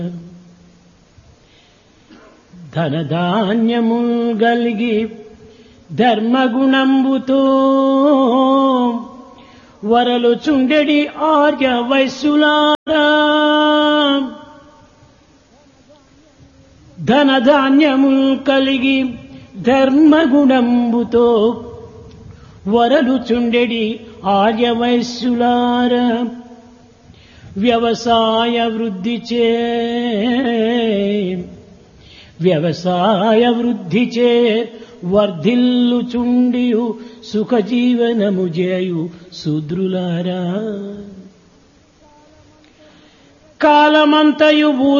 ధనధాన్యము గలిగి ధర్మగుణంబుతో వరలు చుండెడి ఆర్య వైశ్యులారా ధనధాన్యము కలిగి ధర్మగుణంబుతో వరలు చుండెడి ఆర్య వైశ్యులార వ్యవసాయ వృద్ధి చే వ్యవసాయ వృద్ధి చే వర్ధిల్లు చుండియు సుఖజీవనము చేయు శూద్రులారా కాలమంతయు